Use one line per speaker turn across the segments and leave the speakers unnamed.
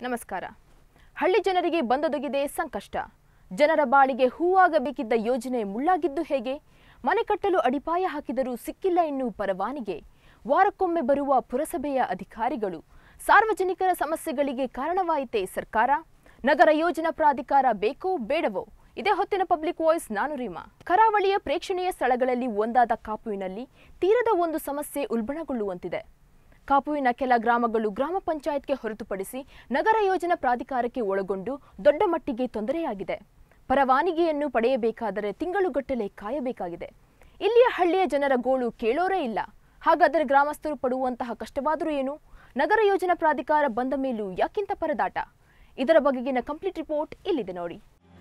ನಮಸ್ಕಾರ ಹಳ್ಳಿ ಜನರಿಗೆ ಬಂದೊದಗಿದೆ ಸಂಕಷ್ಟ ಜನರ ಬಾಳಿಗೆ ಹೂವಾಗಬೇಕಿದ್ದ ಯೋಜನೆ ಮುಳ್ಳಾಗಿದ್ದು ಹೇಗೆ ಮನೆ ಕಟ್ಟಲು ಅಡಿಪಾಯ ಹಾಕಿದರೂ ಸಿಕ್ಕಿಲ್ಲ ಇನ್ನೂ ಪರವಾನಿಗೆ ವಾರಕ್ಕೊಮ್ಮೆ ಬರುವ ಪುರಸಭೆಯ ಅಧಿಕಾರಿಗಳು ಸಾರ್ವಜನಿಕರ ಸಮಸ್ಯೆಗಳಿಗೆ ಕಾರಣವಾಯಿತೇ ಸರ್ಕಾರ ನಗರ ಯೋಜನಾ ಪ್ರಾಧಿಕಾರ ಬೇಕೋ ಬೇಡವೋ ಇದೇ ಹೊತ್ತಿನ ಪಬ್ಲಿಕ್ ವಾಯ್ಸ್ ನಾನು ರೀಮಾ ಕರಾವಳಿಯ ಪ್ರೇಕ್ಷಣೀಯ ಸ್ಥಳಗಳಲ್ಲಿ ಒಂದಾದ ಕಾಪುವಿನಲ್ಲಿ ತೀರದ ಒಂದು ಸಮಸ್ಯೆ ಉಲ್ಬಣಗೊಳ್ಳುವಂತಿದೆ ಕಾಪುವಿನ ಕೆಲ ಗ್ರಾಮಗಳು ಗ್ರಾಮ ಪಂಚಾಯತ್ಗೆ ಹೊರತುಪಡಿಸಿ ನಗರ ಯೋಜನಾ ಪ್ರಾಧಿಕಾರಕ್ಕೆ ಒಳಗೊಂಡು ದೊಡ್ಡ ಮಟ್ಟಿಗೆ ತೊಂದರೆಯಾಗಿದೆ ಪರವಾನಗಿಯನ್ನು ಪಡೆಯಬೇಕಾದರೆ ತಿಂಗಳುಗಟ್ಟಲೆ ಕಾಯಬೇಕಾಗಿದೆ ಇಲ್ಲಿಯ ಹಳ್ಳಿಯ ಜನರ ಗೋಳು ಕೇಳೋರೇ ಇಲ್ಲ ಹಾಗಾದರೆ ಗ್ರಾಮಸ್ಥರು ಪಡುವಂತಹ ಕಷ್ಟವಾದರೂ ಏನು ನಗರ ಯೋಜನಾ ಪ್ರಾಧಿಕಾರ ಬಂದ ಮೇಲೂ ಯಾಕಿಂತ ಪರದಾಟ ಇದರ ಬಗೆಗಿನ ಕಂಪ್ಲೀಟ್ ರಿಪೋರ್ಟ್ ಇಲ್ಲಿದೆ ನೋಡಿ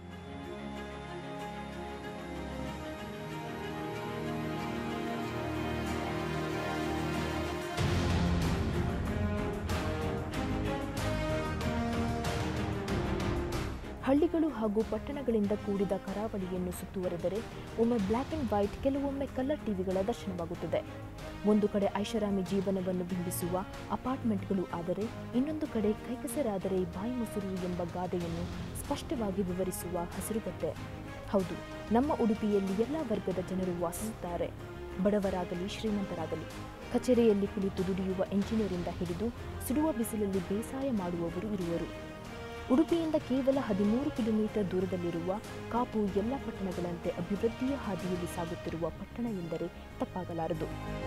ಹಳ್ಳಿಗಳು ಹಾಗೂ ಪಟ್ಟಣಗಳಿಂದ ಕೂಡಿದ ಕರಾವಳಿಯನ್ನು ಸುತ್ತುವರೆದರೆ ಒಮ್ಮೆ ಬ್ಲ್ಯಾಕ್ ಅಂಡ್ ವೈಟ್ ಕೆಲವೊಮ್ಮೆ ಕಲರ್ ಟಿವಿಗಳ ದರ್ಶನವಾಗುತ್ತದೆ ಒಂದು ಕಡೆ ಐಷಾರಾಮಿ ಜೀವನವನ್ನು ಬಿಂಬಿಸುವ ಅಪಾರ್ಟ್ಮೆಂಟ್ಗಳು ಆದರೆ ಇನ್ನೊಂದು ಕಡೆ ಕೈಕಸರಾದರೆ ಬಾಯಿ ಮೊಸರು ಎಂಬ ಗಾದೆಯನ್ನು ಸ್ಪಷ್ಟವಾಗಿ ವಿವರಿಸುವ ಹಸಿರುಗತ್ತೆ ಹೌದು ನಮ್ಮ ಉಡುಪಿಯಲ್ಲಿ ಎಲ್ಲ ವರ್ಗದ ಜನರು ವಾಸಿಸುತ್ತಾರೆ ಬಡವರಾಗಲಿ ಶ್ರೀಮಂತರಾಗಲಿ ಕಚೇರಿಯಲ್ಲಿ ಕುಳಿತು ದುಡಿಯುವ ಎಂಜಿನಿಯರಿಂದ ಹಿಡಿದು ಸುಡುವ ಬಿಸಿಲಲ್ಲಿ ಬೇಸಾಯ ಮಾಡುವವರು ಇರುವರು ಉಡುಪಿಯಿಂದ ಕೇವಲ ಹದಿಮೂರು ಕಿಲೋಮೀಟರ್ ದೂರದಲ್ಲಿರುವ ಕಾಪು ಎಲ್ಲ ಪಟ್ಟಣಗಳಂತೆ ಅಭಿವೃದ್ಧಿಯ ಹಾದಿಯಲ್ಲಿ ಸಾಗುತ್ತಿರುವ ಪಟ್ಟಣ ಎಂದರೆ ತಪ್ಪಾಗಲಾರದು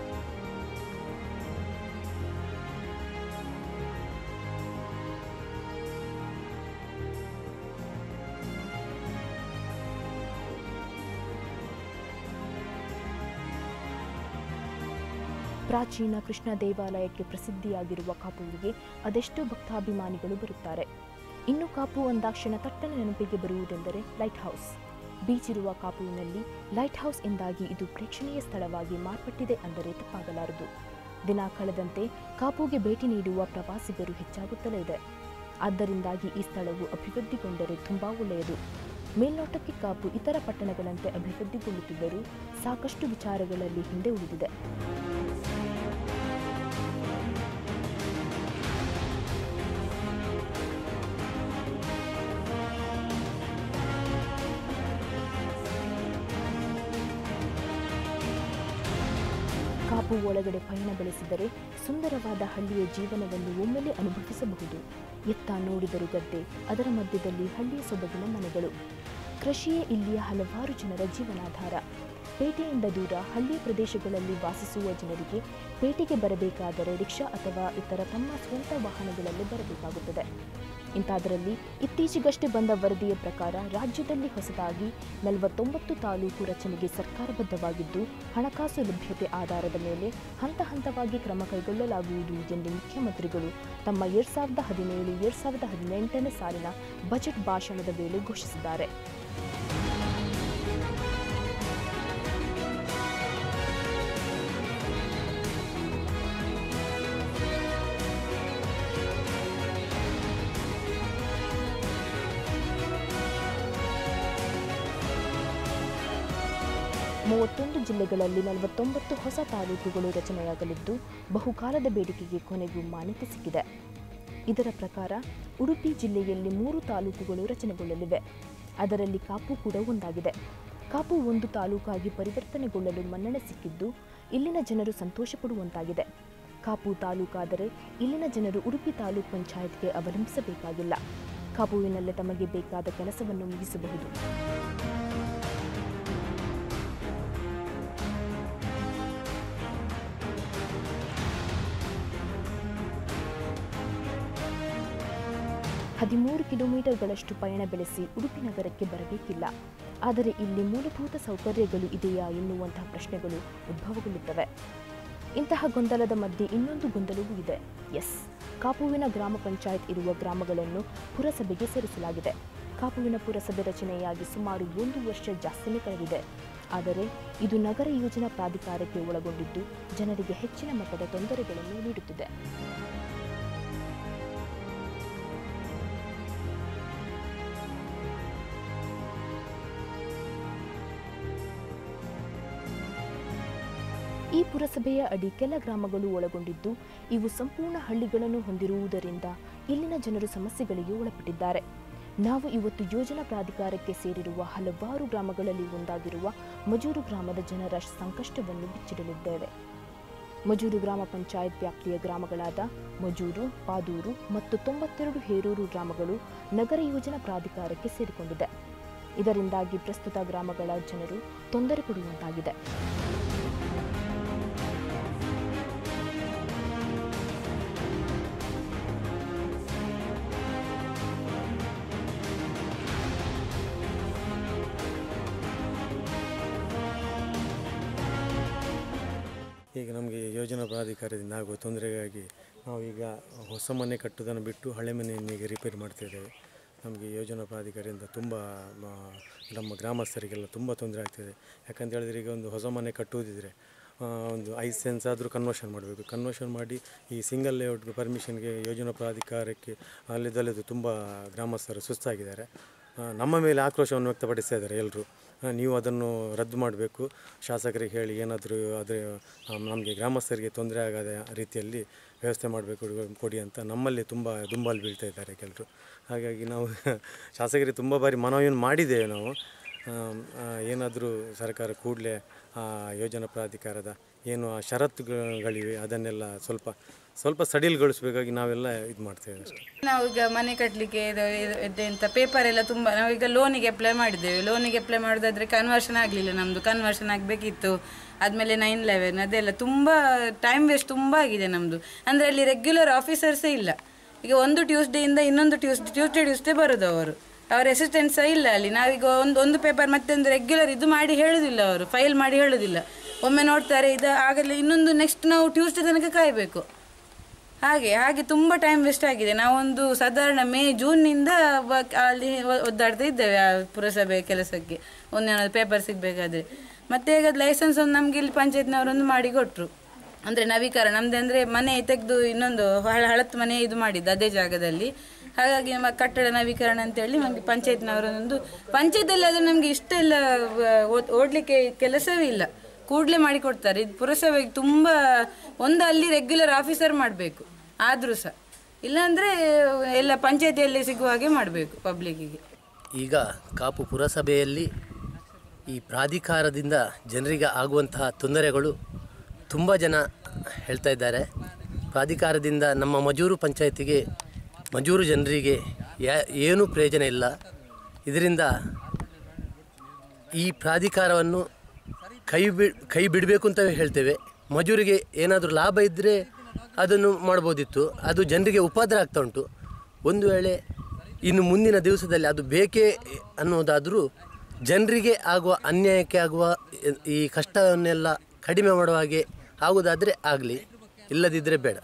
ಪ್ರಾಚೀನ ಕೃಷ್ಣ ದೇವಾಲಯಕ್ಕೆ ಪ್ರಸಿದ್ಧಿಯಾಗಿರುವ ಕಾಪುವಿಗೆ ಅದೆಷ್ಟೋ ಭಕ್ತಾಭಿಮಾನಿಗಳು ಬರುತ್ತಾರೆ ಇನ್ನು ಕಾಪು ಅಂದಾಕ್ಷಣ ತಟ್ಟನೆ ನೆನಪಿಗೆ ಬರುವುದೆಂದರೆ ಲೈಟ್ ಹೌಸ್ ಬೀಚ್ ಇರುವ ಕಾಪುವಿನಲ್ಲಿ ಲೈಟ್ ಹೌಸ್ ಎಂದಾಗಿ ಇದು ಪ್ರೇಕ್ಷಣೀಯ ಸ್ಥಳವಾಗಿ ಮಾರ್ಪಟ್ಟಿದೆ ಅಂದರೆ ತಪ್ಪಾಗಲಾರದು ದಿನ ಕಳೆದಂತೆ ಕಾಪುಗೆ ಭೇಟಿ ನೀಡುವ ಪ್ರವಾಸಿಗರು ಹೆಚ್ಚಾಗುತ್ತಲೇ ಇದೆ ಆದ್ದರಿಂದಾಗಿ ಈ ಸ್ಥಳವು ಅಭಿವೃದ್ಧಿಗೊಂಡರೆ ತುಂಬಾ ಒಳ್ಳೆಯದು ಮೇಲ್ನೋಟಕ್ಕೆ ಕಾಪು ಇತರ ಪಟ್ಟಣಗಳಂತೆ ಅಭಿವೃದ್ಧಿಗೊಳ್ಳುತ್ತಿದ್ದರೂ ಸಾಕಷ್ಟು ವಿಚಾರಗಳಲ್ಲಿ ಹಿಂದೆ ಉಳಿದಿದೆ ಕಾಪು ಒಳಗಡೆ ಪಯಣ ಬೆಳೆಸಿದರೆ ಸುಂದರವಾದ ಹಳ್ಳಿಯ ಜೀವನವನ್ನು ಒಮ್ಮೆಲೆ ಅನುಭವಿಸಬಹುದು ಎತ್ತ ನೋಡಿದರು ಗದ್ದೆ ಅದರ ಮಧ್ಯದಲ್ಲಿ ಹಳ್ಳಿಯ ಸೊಬಗಿನ ಮನೆಗಳು ಕೃಷಿಯೇ ಇಲ್ಲಿಯ ಹಲವಾರು ಜನರ ಜೀವನಾಧಾರ ಪೇಟೆಯಿಂದ ದೂರ ಹಳ್ಳಿಯ ಪ್ರದೇಶಗಳಲ್ಲಿ ವಾಸಿಸುವ ಜನರಿಗೆ ಪೇಟೆಗೆ ಬರಬೇಕಾದರೆ ರಿಕ್ಷಾ ಅಥವಾ ಇತರ ತಮ್ಮ ಸ್ವಂತ ವಾಹನಗಳಲ್ಲಿ ಬರಬೇಕಾಗುತ್ತದೆ ಇಂಥದರಲ್ಲಿ ಇತ್ತೀಚೆಗಷ್ಟೇ ಬಂದ ವರದಿಯ ಪ್ರಕಾರ ರಾಜ್ಯದಲ್ಲಿ ಹೊಸದಾಗಿ ನಲವತ್ತೊಂಬತ್ತು ತಾಲೂಕು ರಚನೆಗೆ ಸರ್ಕಾರಬದ್ಧವಾಗಿದ್ದು ಹಣಕಾಸು ಲಭ್ಯತೆ ಆಧಾರದ ಮೇಲೆ ಹಂತ ಹಂತವಾಗಿ ಕ್ರಮ ಕೈಗೊಳ್ಳಲಾಗುವುದು ಎಂದು ಮುಖ್ಯಮಂತ್ರಿಗಳು ತಮ್ಮ ಎರಡ್ ಸಾವಿರದ ಹದಿನೇಳು ಎರಡ್ ಸಾವಿರದ ಹದಿನೆಂಟನೇ ಸಾಲಿನ ಬಜೆಟ್ ಭಾಷಣದ ವೇಳೆ ಘೋಷಿಸಿದ್ದಾರೆ ಮೂವತ್ತೊಂದು ಜಿಲ್ಲೆಗಳಲ್ಲಿ ನಲವತ್ತೊಂಬತ್ತು ಹೊಸ ತಾಲೂಕುಗಳು ರಚನೆಯಾಗಲಿದ್ದು ಬಹುಕಾಲದ ಬೇಡಿಕೆಗೆ ಕೊನೆಗೂ ಮಾನ್ಯತೆ ಸಿಕ್ಕಿದೆ ಇದರ ಪ್ರಕಾರ ಉಡುಪಿ ಜಿಲ್ಲೆಯಲ್ಲಿ ಮೂರು ತಾಲೂಕುಗಳು ರಚನೆಗೊಳ್ಳಲಿವೆ ಅದರಲ್ಲಿ ಕಾಪು ಕೂಡ ಒಂದಾಗಿದೆ ಕಾಪು ಒಂದು ತಾಲೂಕಾಗಿ ಪರಿವರ್ತನೆಗೊಳ್ಳಲು ಮನ್ನಣೆ ಸಿಕ್ಕಿದ್ದು ಇಲ್ಲಿನ ಜನರು ಸಂತೋಷ ಪಡುವಂತಾಗಿದೆ ಕಾಪು ತಾಲೂಕಾದರೆ ಇಲ್ಲಿನ ಜನರು ಉಡುಪಿ ತಾಲೂಕ್ ಪಂಚಾಯತ್ಗೆ ಅವಲಂಬಿಸಬೇಕಾಗಿಲ್ಲ ಕಾಪುವಿನಲ್ಲೇ ತಮಗೆ ಬೇಕಾದ ಕೆಲಸವನ್ನು ಮುಗಿಸಬಹುದು ಹದಿಮೂರು ಕಿಲೋಮೀಟರ್ಗಳಷ್ಟು ಪಯಣ ಬೆಳೆಸಿ ಉಡುಪಿ ನಗರಕ್ಕೆ ಬರಬೇಕಿಲ್ಲ ಆದರೆ ಇಲ್ಲಿ ಮೂಲಭೂತ ಸೌಕರ್ಯಗಳು ಇದೆಯಾ ಎನ್ನುವಂತಹ ಪ್ರಶ್ನೆಗಳು ಉದ್ಭವಗೊಳ್ಳುತ್ತವೆ ಇಂತಹ ಗೊಂದಲದ ಮಧ್ಯೆ ಇನ್ನೊಂದು ಗೊಂದಲವೂ ಇದೆ ಎಸ್ ಕಾಪುವಿನ ಗ್ರಾಮ ಪಂಚಾಯತ್ ಇರುವ ಗ್ರಾಮಗಳನ್ನು ಪುರಸಭೆಗೆ ಸೇರಿಸಲಾಗಿದೆ ಕಾಪುವಿನ ಪುರಸಭೆ ರಚನೆಯಾಗಿ ಸುಮಾರು ಒಂದು ವರ್ಷ ಜಾಸ್ತಿನೇ ಕಳೆದಿದೆ ಆದರೆ ಇದು ನಗರ ಯೋಜನಾ ಪ್ರಾಧಿಕಾರಕ್ಕೆ ಒಳಗೊಂಡಿದ್ದು ಜನರಿಗೆ ಹೆಚ್ಚಿನ ಮಟ್ಟದ ತೊಂದರೆಗಳನ್ನು ನೀಡುತ್ತಿದೆ ಈ ಪುರಸಭೆಯ ಅಡಿ ಕೆಲ ಗ್ರಾಮಗಳು ಒಳಗೊಂಡಿದ್ದು ಇವು ಸಂಪೂರ್ಣ ಹಳ್ಳಿಗಳನ್ನು ಹೊಂದಿರುವುದರಿಂದ ಇಲ್ಲಿನ ಜನರು ಸಮಸ್ಯೆಗಳಿಗೆ ಒಳಪಟ್ಟಿದ್ದಾರೆ ನಾವು ಇವತ್ತು ಯೋಜನಾ ಪ್ರಾಧಿಕಾರಕ್ಕೆ ಸೇರಿರುವ ಹಲವಾರು ಗ್ರಾಮಗಳಲ್ಲಿ ಒಂದಾಗಿರುವ ಮಜೂರು ಗ್ರಾಮದ ಜನರ ಸಂಕಷ್ಟವನ್ನು ಬಿಚ್ಚಿಡಲಿದ್ದೇವೆ ಮಜೂರು ಗ್ರಾಮ ಪಂಚಾಯತ್ ವ್ಯಾಪ್ತಿಯ ಗ್ರಾಮಗಳಾದ ಮಜೂರು ಪಾದೂರು ಮತ್ತು ತೊಂಬತ್ತೆರಡು ಹೇರೂರು ಗ್ರಾಮಗಳು ನಗರ ಯೋಜನಾ ಪ್ರಾಧಿಕಾರಕ್ಕೆ ಸೇರಿಕೊಂಡಿದೆ ಇದರಿಂದಾಗಿ ಪ್ರಸ್ತುತ ಗ್ರಾಮಗಳ ಜನರು ತೊಂದರೆ ಪಡುವಂತಾಗಿದೆ
ಈಗ ನಮಗೆ ಯೋಜನಾ ಪ್ರಾಧಿಕಾರದಿಂದ ಆಗುವ ತೊಂದರೆಗಾಗಿ ನಾವೀಗ ಹೊಸ ಮನೆ ಕಟ್ಟುವುದನ್ನು ಬಿಟ್ಟು ಹಳೆ ಮನೆಯನ್ನು ಈಗ ರಿಪೇರಿ ಮಾಡ್ತಿದ್ದೇವೆ ನಮಗೆ ಯೋಜನಾ ಪ್ರಾಧಿಕಾರದಿಂದ ತುಂಬ ಮ, ನಮ್ಮ ಗ್ರಾಮಸ್ಥರಿಗೆಲ್ಲ ತುಂಬ ತೊಂದರೆ ಆಗ್ತಿದೆ ಯಾಕಂತ ಹೇಳಿದ್ರೆ ಈಗ ಒಂದು ಹೊಸ ಮನೆ ಕಟ್ಟುವುದಿದ್ರೆ ಆ, ಒಂದು ಐದು ಸೆನ್ಸ್ ಆದರೂ ಕನ್ವರ್ಷನ್ ಮಾಡಬೇಕು ಕನ್ವರ್ಷನ್ ಮಾಡಿ ಈ ಸಿಂಗಲ್ ಲೇಔಟ್ಗೆ ಪರ್ಮಿಷನ್ಗೆ ಯೋಜನಾ ಪ್ರಾಧಿಕಾರಕ್ಕೆ ಅಲ್ಲಿದ್ದಲ್ಲಿದ್ದು ತುಂಬ ಗ್ರಾಮಸ್ಥರು ಸುಸ್ತಾಗಿದ್ದಾರೆ ಆ, ನಮ್ಮ ಮೇಲೆ ಆಕ್ರೋಶವನ್ನು ವ್ಯಕ್ತಪಡಿಸ್ತಾ ಇದ್ದಾರೆ ಎಲ್ಲರೂ ನೀವು ಅದನ್ನು ರದ್ದು ಮಾಡಬೇಕು ಶಾಸಕರಿಗೆ ಹೇಳಿ ಏನಾದರೂ ಅದೇ ನಮಗೆ ಗ್ರಾಮಸ್ಥರಿಗೆ ತೊಂದರೆ ಆಗದ ರೀತಿಯಲ್ಲಿ ವ್ಯವಸ್ಥೆ ಮಾಡಬೇಕು ಕೊಡಿ ಅಂತ ನಮ್ಮಲ್ಲಿ ತುಂಬ ದುಂಬಾಲು ಬೀಳ್ತಾ ಇದ್ದಾರೆ ಕೆಲವರು ಹಾಗಾಗಿ ನಾವು ಶಾಸಕರಿಗೆ ತುಂಬ ಬಾರಿ ಮನವಿಯನ್ನು ಮಾಡಿದ್ದೇವೆ ನಾವು ಏನಾದರೂ ಸರ್ಕಾರ ಕೂಡಲೇ ಯೋಜನಾ ಪ್ರಾಧಿಕಾರದ ಏನು ಆ ಷರತ್ತುಗಳಿವೆ ಅದನ್ನೆಲ್ಲ ಸ್ವಲ್ಪ ಸ್ವಲ್ಪ ಸಡಿಲಗೊಳಿಸಬೇಕಾಗಿ ನಾವೆಲ್ಲ ಇದು ಮಾಡ್ತೇವೆ ಅಷ್ಟೇ
ನಾವೀಗ ಮನೆ ಕಟ್ಟಲಿಕ್ಕೆ ಎಂತ ಪೇಪರ್ ಎಲ್ಲ ತುಂಬ ನಾವೀಗ ಲೋನಿಗೆ ಅಪ್ಲೈ ಮಾಡಿದ್ದೇವೆ ಲೋನಿಗೆ ಅಪ್ಲೈ ಮಾಡೋದಾದ್ರೆ ಕನ್ವರ್ಷನ್ ಆಗಲಿಲ್ಲ ನಮ್ಮದು ಕನ್ವರ್ಷನ್ ಆಗಬೇಕಿತ್ತು ಆದಮೇಲೆ ನೈನ್ ಲೆವೆನ್ ಅದೆಲ್ಲ ತುಂಬ ಟೈಮ್ ವೇಸ್ಟ್ ತುಂಬ ಆಗಿದೆ ನಮ್ಮದು ಅಂದರೆ ಅಲ್ಲಿ ರೆಗ್ಯುಲರ್ ಆಫೀಸರ್ಸೇ ಇಲ್ಲ ಈಗ ಒಂದು ಟ್ಯೂಸ್ಡೇಯಿಂದ ಇನ್ನೊಂದು ಟ್ಯೂಸ್ಡೇ ಟ್ಯೂಸ್ಡೇ ಟ್ಯೂಸ್ಡೇ ಬರೋದು ಅವರು ಅವರ ಅಸಿಸ್ಟೆಂಟ್ ಸಹ ಇಲ್ಲ ಅಲ್ಲಿ ನಾವೀಗ ಒಂದು ಒಂದು ಪೇಪರ್ ಮತ್ತೆ ಒಂದು ರೆಗ್ಯುಲರ್ ಇದು ಮಾಡಿ ಹೇಳೋದಿಲ್ಲ ಅವರು ಫೈಲ್ ಮಾಡಿ ಹೇಳೋದಿಲ್ಲ ಒಮ್ಮೆ ನೋಡ್ತಾರೆ ಇದು ಆಗಲಿ ಇನ್ನೊಂದು ನೆಕ್ಸ್ಟ್ ನಾವು ಟ್ಯೂಸ್ಡೇ ತನಕ ಕಾಯಬೇಕು ಹಾಗೆ ಹಾಗೆ ತುಂಬ ಟೈಮ್ ವೇಸ್ಟ್ ಆಗಿದೆ ನಾವೊಂದು ಸಾಧಾರಣ ಮೇ ಜೂನ್ನಿಂದ ಬ- ಅಲ್ಲಿ ಒ- ಒದ್ದಾಡ್ತಾ ಇದ್ದೇವೆ ಆ ಪುರಸಭೆ ಕೆಲಸಕ್ಕೆ ಒಂದೇನಾದ್ರು ಪೇಪರ್ ಸಿಗಬೇಕಾದ್ರೆ ಮತ್ತೆ ಈಗ ಲೈಸೆನ್ಸ್ ಒಂದು ನಮಗೆ ಇಲ್ಲಿ ಪಂಚಾಯತ್ನವರೊಂದು ಮಾಡಿ ಕೊಟ್ಟರು ಅಂದರೆ ನವೀಕರಣ ನಮ್ದು ಅಂದರೆ ಮನೆ ತೆಗೆದು ಇನ್ನೊಂದು ಹಳ ಹಳತ್ತು ಮನೆ ಇದು ಮಾಡಿದ್ದು ಅದೇ ಜಾಗದಲ್ಲಿ ಹಾಗಾಗಿ ನಮ್ಮ ಕಟ್ಟಡ ನವೀಕರಣ ಅಂತೇಳಿ ನಮಗೆ ಪಂಚಾಯತ್ನವರೊಂದು ಪಂಚಾಯತಲ್ಲಿ ಆದರೆ ನಮಗೆ ಇಷ್ಟೆಲ್ಲ ಆ, ಓದ್- ಓಡ್ಲಿಕ್ಕೆ ಕೆಲಸವೇ ಇಲ್ಲ ಕೂಡಲೇ ಮಾಡಿಕೊಡ್ತಾರೆ ಇದು ಪುರಸಭೆಗೆ ತುಂಬ ಒಂದು ಅಲ್ಲಿ ರೆಗ್ಯುಲರ್ ಆಫೀಸರ್ ಮಾಡಬೇಕು ಆದರೂ ಸಹ ಇಲ್ಲಾಂದರೆ ಎಲ್ಲ ಪಂಚಾಯತಿಯಲ್ಲಿ ಸಿಗುವ ಹಾಗೆ ಮಾಡಬೇಕು ಪಬ್ಲಿಕ್ಕಿಗೆ
ಈಗ ಕಾಪು ಪುರಸಭೆಯಲ್ಲಿ ಈ ಪ್ರಾಧಿಕಾರದಿಂದ ಜನರಿಗೆ ಆಗುವಂತಹ ತೊಂದರೆಗಳು ತುಂಬ ಜನ ಹೇಳ್ತಾ ಇದ್ದಾರೆ ಪ್ರಾಧಿಕಾರದಿಂದ ನಮ್ಮ ಮಜೂರು ಪಂಚಾಯತಿಗೆ ಮಜೂರು ಜನರಿಗೆ ಯಾ ಏನೂ ಪ್ರಯೋಜನ ಇಲ್ಲ ಇದರಿಂದ ಈ ಪ್ರಾಧಿಕಾರವನ್ನು ಕೈ ಬಿ ಕೈ ಬಿಡಬೇಕು ಅಂತಲೇ ಹೇಳ್ತೇವೆ ಮಜೂರಿಗೆ ಏನಾದರೂ ಲಾಭ ಇದ್ದರೆ ಅದನ್ನು ಮಾಡ್ಬೋದಿತ್ತು ಅದು ಜನರಿಗೆ ಉಪದ್ರ ಆಗ್ತಾ ಉಂಟು ಒಂದು ವೇಳೆ ಇನ್ನು ಮುಂದಿನ ದಿವಸದಲ್ಲಿ ಅದು ಬೇಕೇ ಅನ್ನೋದಾದರೂ ಜನರಿಗೆ ಆಗುವ ಅನ್ಯಾಯಕ್ಕೆ ಆಗುವ ಈ ಕಷ್ಟವನ್ನೆಲ್ಲ ಕಡಿಮೆ ಮಾಡುವ ಹಾಗೆ ಆಗುವುದಾದರೆ ಆಗಲಿ ಇಲ್ಲದಿದ್ದರೆ ಬೇಡ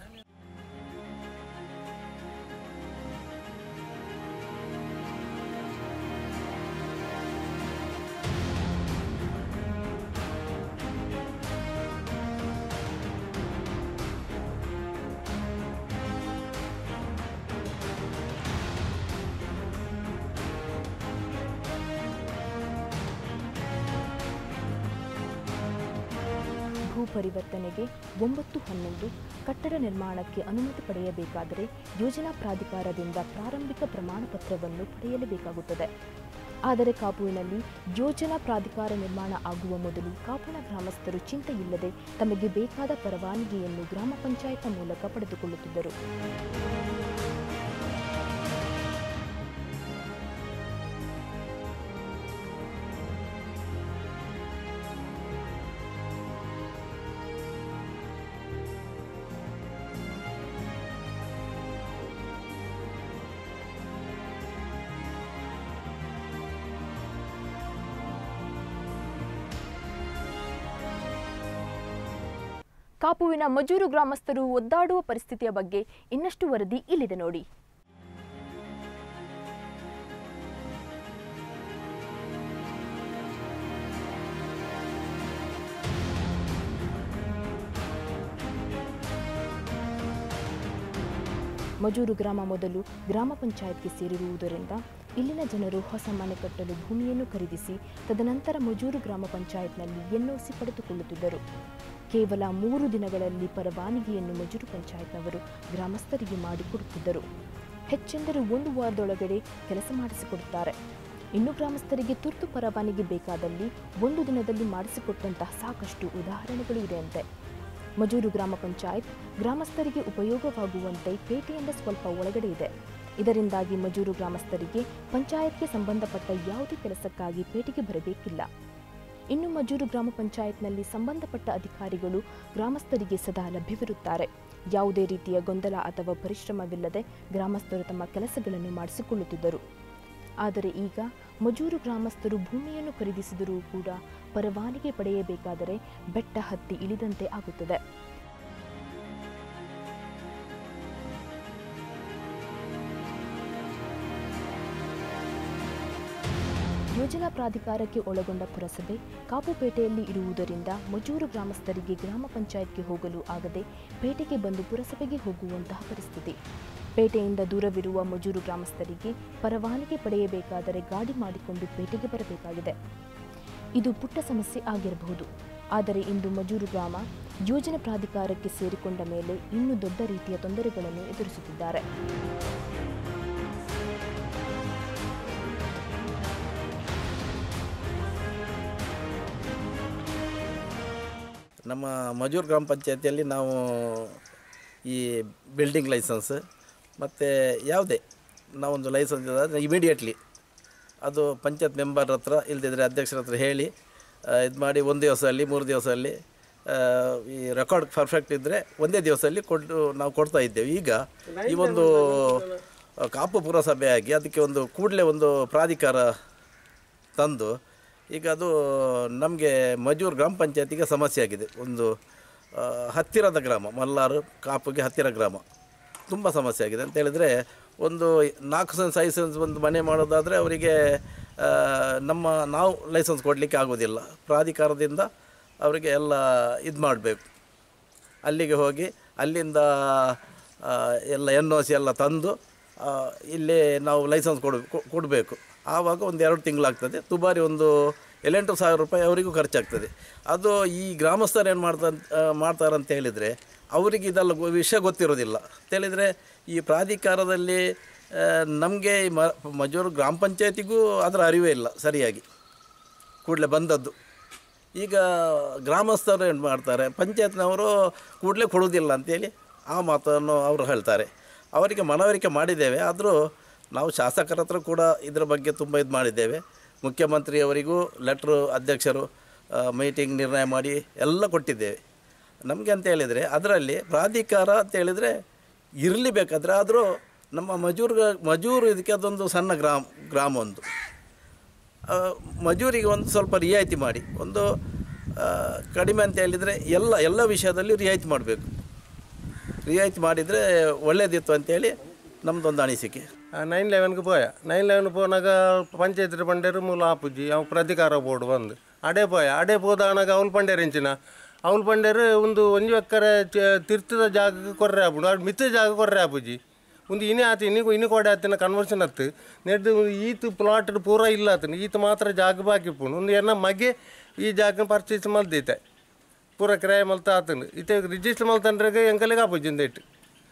ಭೂ ಪರಿವರ್ತನೆಗೆ ಒಂಬತ್ತು ಹನ್ನೊಂದು ಕಟ್ಟಡ ನಿರ್ಮಾಣಕ್ಕೆ ಅನುಮತಿ ಪಡೆಯಬೇಕಾದರೆ ಯೋಜನಾ ಪ್ರಾಧಿಕಾರದಿಂದ ಪ್ರಾರಂಭಿಕ ಪ್ರಮಾಣ ಪತ್ರವನ್ನು ಪಡೆಯಲೇಬೇಕಾಗುತ್ತದೆ ಆದರೆ ಕಾಪುವಿನಲ್ಲಿ ಯೋಜನಾ ಪ್ರಾಧಿಕಾರ ನಿರ್ಮಾಣ ಆಗುವ ಮೊದಲು ಕಾಪುನ ಗ್ರಾಮಸ್ಥರು ಚಿಂತೆಯಿಲ್ಲದೆ ತಮಗೆ ಬೇಕಾದ ಪರವಾನಗಿಯನ್ನು ಗ್ರಾಮ ಪಂಚಾಯತ್ ಮೂಲಕ ಪಡೆದುಕೊಳ್ಳುತ್ತಿದ್ದರು ಕಾಪುವಿನ ಮಜೂರು ಗ್ರಾಮಸ್ಥರು ಒದ್ದಾಡುವ ಪರಿಸ್ಥಿತಿಯ ಬಗ್ಗೆ ಇನ್ನಷ್ಟು ವರದಿ ಇಲ್ಲಿದೆ ನೋಡಿ ಮಜೂರು ಗ್ರಾಮ ಮೊದಲು ಗ್ರಾಮ ಪಂಚಾಯತ್ಗೆ ಸೇರಿರುವುದರಿಂದ ಇಲ್ಲಿನ ಜನರು ಹೊಸ ಮನೆ ಕಟ್ಟಲು ಭೂಮಿಯನ್ನು ಖರೀದಿಸಿ ತದನಂತರ ಮಜೂರು ಗ್ರಾಮ ಪಂಚಾಯತ್ನಲ್ಲಿ ಎನ್ಒಸಿ ಪಡೆದುಕೊಳ್ಳುತ್ತಿದ್ದರು ಕೇವಲ ಮೂರು ದಿನಗಳಲ್ಲಿ ಪರವಾನಗಿಯನ್ನು ಮಜೂರು ಪಂಚಾಯತ್ನವರು ಗ್ರಾಮಸ್ಥರಿಗೆ ಮಾಡಿಕೊಡುತ್ತಿದ್ದರು ಹೆಚ್ಚೆಂದರೆ ಒಂದು ವಾರದೊಳಗಡೆ ಕೆಲಸ ಮಾಡಿಸಿಕೊಡುತ್ತಾರೆ ಇನ್ನು ಗ್ರಾಮಸ್ಥರಿಗೆ ತುರ್ತು ಪರವಾನಗಿ ಬೇಕಾದಲ್ಲಿ ಒಂದು ದಿನದಲ್ಲಿ ಮಾಡಿಸಿಕೊಟ್ಟಂತಹ ಸಾಕಷ್ಟು ಉದಾಹರಣೆಗಳು ಇದೆಯಂತೆ ಮಜೂರು ಗ್ರಾಮ ಪಂಚಾಯತ್ ಗ್ರಾಮಸ್ಥರಿಗೆ ಉಪಯೋಗವಾಗುವಂತೆ ಪೇಟೆಯಿಂದ ಸ್ವಲ್ಪ ಒಳಗಡೆ ಇದೆ ಇದರಿಂದಾಗಿ ಮಜೂರು ಗ್ರಾಮಸ್ಥರಿಗೆ ಪಂಚಾಯತ್ಗೆ ಸಂಬಂಧಪಟ್ಟ ಯಾವುದೇ ಕೆಲಸಕ್ಕಾಗಿ ಪೇಟೆಗೆ ಬರಬೇಕಿಲ್ಲ ಇನ್ನು ಮಜೂರು ಗ್ರಾಮ ಪಂಚಾಯತ್ನಲ್ಲಿ ಸಂಬಂಧಪಟ್ಟ ಅಧಿಕಾರಿಗಳು ಗ್ರಾಮಸ್ಥರಿಗೆ ಸದಾ ಲಭ್ಯವಿರುತ್ತಾರೆ ಯಾವುದೇ ರೀತಿಯ ಗೊಂದಲ ಅಥವಾ ಪರಿಶ್ರಮವಿಲ್ಲದೆ ಗ್ರಾಮಸ್ಥರು ತಮ್ಮ ಕೆಲಸಗಳನ್ನು ಮಾಡಿಸಿಕೊಳ್ಳುತ್ತಿದ್ದರು ಆದರೆ ಈಗ ಮಜೂರು ಗ್ರಾಮಸ್ಥರು ಭೂಮಿಯನ್ನು ಖರೀದಿಸಿದರೂ ಕೂಡ ಪರವಾನಗಿ ಪಡೆಯಬೇಕಾದರೆ ಬೆಟ್ಟ ಹತ್ತಿ ಇಳಿದಂತೆ ಆಗುತ್ತದೆ ಯೋಜನಾ ಪ್ರಾಧಿಕಾರಕ್ಕೆ ಒಳಗೊಂಡ ಪುರಸಭೆ ಕಾಪುಪೇಟೆಯಲ್ಲಿ ಇರುವುದರಿಂದ ಮಜೂರು ಗ್ರಾಮಸ್ಥರಿಗೆ ಗ್ರಾಮ ಪಂಚಾಯತ್ಗೆ ಹೋಗಲು ಆಗದೆ ಪೇಟೆಗೆ ಬಂದು ಪುರಸಭೆಗೆ ಹೋಗುವಂತಹ ಪರಿಸ್ಥಿತಿ ಪೇಟೆಯಿಂದ ದೂರವಿರುವ ಮಜೂರು ಗ್ರಾಮಸ್ಥರಿಗೆ ಪರವಾನಗಿ ಪಡೆಯಬೇಕಾದರೆ ಗಾಡಿ ಮಾಡಿಕೊಂಡು ಪೇಟೆಗೆ ಬರಬೇಕಾಗಿದೆ ಇದು ಪುಟ್ಟ ಸಮಸ್ಯೆ ಆಗಿರಬಹುದು ಆದರೆ ಇಂದು ಮಜೂರು ಗ್ರಾಮ ಯೋಜನೆ ಪ್ರಾಧಿಕಾರಕ್ಕೆ ಸೇರಿಕೊಂಡ ಮೇಲೆ ಇನ್ನೂ ದೊಡ್ಡ ರೀತಿಯ ತೊಂದರೆಗಳನ್ನು ಎದುರಿಸುತ್ತಿದ್ದಾರೆ
ನಮ್ಮ ಮಜೂರ್ ಗ್ರಾಮ ಪಂಚಾಯತಿಯಲ್ಲಿ ನಾವು ಈ ಬಿಲ್ಡಿಂಗ್ ಲೈಸೆನ್ಸ್ ಮತ್ತು ಯಾವುದೇ ನಾವೊಂದು ಲೈಸೆನ್ಸ್ ಇದಾದರೆ ಇಮಿಡಿಯೇಟ್ಲಿ ಅದು ಪಂಚಾಯತ್ ಮೆಂಬರ್ ಹತ್ರ ಇಲ್ಲದಿದ್ದರೆ ಅಧ್ಯಕ್ಷರ ಹತ್ರ ಹೇಳಿ ಇದು ಮಾಡಿ ಒಂದು ದಿವಸದಲ್ಲಿ ಮೂರು ದಿವಸದಲ್ಲಿ ಆ, ಈ ರೆಕಾರ್ಡ್ ಪರ್ಫೆಕ್ಟ್ ಇದ್ದರೆ ಒಂದೇ ದಿವಸದಲ್ಲಿ ಕೊಟ್ಟು ನಾವು ಕೊಡ್ತಾ ಇದ್ದೇವೆ ಈಗ ಈ ಒಂದು ಆ, ಕಾಪು ಪುರಸಭೆಯಾಗಿ ಅದಕ್ಕೆ ಒಂದು ಕೂಡಲೇ ಒಂದು ಪ್ರಾಧಿಕಾರ ತಂದು ಈಗ ಅದು ನಮಗೆ ಮಜೂರ್ ಗ್ರಾಮ ಪಂಚಾಯತಿಗೆ ಸಮಸ್ಯೆ ಆಗಿದೆ ಒಂದು ಆ, ಹತ್ತಿರದ ಗ್ರಾಮ ಮಲ್ಲಾರು ಕಾಪುಗೆ ಹತ್ತಿರ ಗ್ರಾಮ ತುಂಬ ಸಮಸ್ಯೆ ಆಗಿದೆ ಅಂತ ಹೇಳಿದರೆ ಒಂದು ನಾಲ್ಕು ಸೆನ್ಸ್ ಐದು ಸೆನ್ಸ್ ಒಂದು ಮನೆ ಮಾಡೋದಾದರೆ ಅವರಿಗೆ ಆ, ನಮ್ಮ ನಾವು ಲೈಸೆನ್ಸ್ ಕೊಡಲಿಕ್ಕೆ ಆಗೋದಿಲ್ಲ ಪ್ರಾಧಿಕಾರದಿಂದ ಅವರಿಗೆ ಎಲ್ಲ ಇದು ಮಾಡಬೇಕು ಅಲ್ಲಿಗೆ ಹೋಗಿ ಅಲ್ಲಿಂದ ಆ, ಎಲ್ಲ ಎನ್ ಒ ಸಿ ಎಲ್ಲ ತಂದು ಆ, ಇಲ್ಲಿ ನಾವು ಲೈಸೆನ್ಸ್ ಕೊಡ ಕೊಡಬೇಕು ಆವಾಗ ಒಂದು ಎರಡು ತಿಂಗಳಾಗ್ತದೆ ದುಬಾರಿ ಒಂದು ಏಳೆಂಟು ಸಾವಿರ ರೂಪಾಯಿ ಅವರಿಗೂ ಖರ್ಚಾಗ್ತದೆ ಅದು ಈ ಗ್ರಾಮಸ್ಥರು ಏನು ಮಾಡ್ತಾ ಮಾಡ್ತಾರಂತ ಹೇಳಿದರೆ ಅವರಿಗೆ ಇದೆಲ್ಲ ಗೊ- ವಿಷಯ ಗೊತ್ತಿರೋದಿಲ್ಲ ಅಂತ ಹೇಳಿದರೆ ಈ ಪ್ರಾಧಿಕಾರದಲ್ಲಿ ನಮಗೆ ಮ ಮಜೂರು ಗ್ರಾಮ ಪಂಚಾಯತಿಗೂ ಅದರ ಅರಿವೇ ಇಲ್ಲ ಸರಿಯಾಗಿ ಕೂಡಲೇ ಬಂದದ್ದು ಈಗ ಗ್ರಾಮಸ್ಥರು ಏನು ಮಾಡ್ತಾರೆ ಪಂಚಾಯತ್ನವರು ಕೂಡಲೇ ಕೊಡುವುದಿಲ್ಲ ಅಂತೇಳಿ ಆ ಮಾತನ್ನು ಅವರು ಹೇಳ್ತಾರೆ ಅವರಿಗೆ ಮನವರಿಕೆ ಮಾಡಿದ್ದೇವೆ ಆದರೂ ನಾವು ಶಾಸಕರ ಹತ್ರ ಕೂಡ ಇದರ ಬಗ್ಗೆ ತುಂಬ ಇದು ಮಾಡಿದ್ದೇವೆ ಮುಖ್ಯಮಂತ್ರಿಯವರಿಗೂ ಲೆಟ್ರು ಅಧ್ಯಕ್ಷರು ಮೀಟಿಂಗ್ ನಿರ್ಣಯ ಮಾಡಿ ಎಲ್ಲ ಕೊಟ್ಟಿದ್ದೇವೆ ನಮಗೆ ಅಂತ ಹೇಳಿದರೆ ಅದರಲ್ಲಿ ಪ್ರಾಧಿಕಾರ ಅಂತ ಹೇಳಿದರೆ ಇರಲಿ ಬೇಕಾದರೆ ಆದರೂ ನಮ್ಮ ಮಜೂರ್ ಮಜೂರು ಇದಕ್ಕೆ ಅದೊಂದು ಸಣ್ಣ ಗ್ರಾಮ ಗ್ರಾಮ ಒಂದು ಆ, ಮಜೂರಿಗೆ ಒಂದು ಸ್ವಲ್ಪ ರಿಯಾಯಿತಿ ಮಾಡಿ ಒಂದು ಆ, ಕಡಿಮೆ ಅಂತ ಹೇಳಿದರೆ ಎಲ್ಲ ಎಲ್ಲ ವಿಷಯದಲ್ಲಿ ರಿಯಾಯಿತಿ ಮಾಡಬೇಕು ರಿಯಾಯಿತಿ ಮಾಡಿದರೆ ಒಳ್ಳೆಯದಿತ್ತು ಅಂತೇಳಿ ನಮ್ಮದೊಂದು ಅನಿಸಿಕೆ
ನೈನ್ ಲೆವೆನ್ಗೆ పోయా నైన్ లెవెన్ పోనాక పంచాయతీ పండారు మూల ఆపుజీ అవు ప్రతిಕಾರ ಬೋರ್ಡ್ ಬಂದು ಅಡೆ ಪೋಯ ಅಡೆ పోదానాಗ అవులు పండారు ఎంచిన అవులు పండారు ಒಂದು ಒಂಜಿ ಎಕ್ಕರೆ ತಿರ್ತದ ಜಾಗಕ್ಕೆ ಕೊರ್ರೆ ಆಪುಂಡು ಅದು ಮಿತ್ತ ಜಾಗ ಕೊರ್ರೆ ಆಪುಜಿ ಒಂದು ಇನಿ ಆತು ಇನಿ ಇನಿ ಕೊಡೆ ಆತಿನ ಕನ್ವರ್ಷನ್ ಹತ್ತು ನೆಡ್ದು ಈತ್ ಪ್ಲಾಟ್ ಪೂರ ಇಲ್ಲ ಆತನ ಈತ ಮಾತ್ರ ಜಾಗ ಬಾಕಿ ಪುಂಡು ಒಂದು ಏನ ಮಗೆ ಈ ಜಾಗನ ಪರ್ಚೇಸ್ ಮಲ್ದೈತೆ ಪೂರ ಕಿರಾಯ ಮಲ್ತ ಆತನು ಇತ್ತೆ ರಿಜಿಸ್ಟರ್ ಮಲ್ತಂಡ್ರಾಗ ಎಂಕಲಿಗೆ ಆಪುಜಿಂದ ಇಟ್ಟು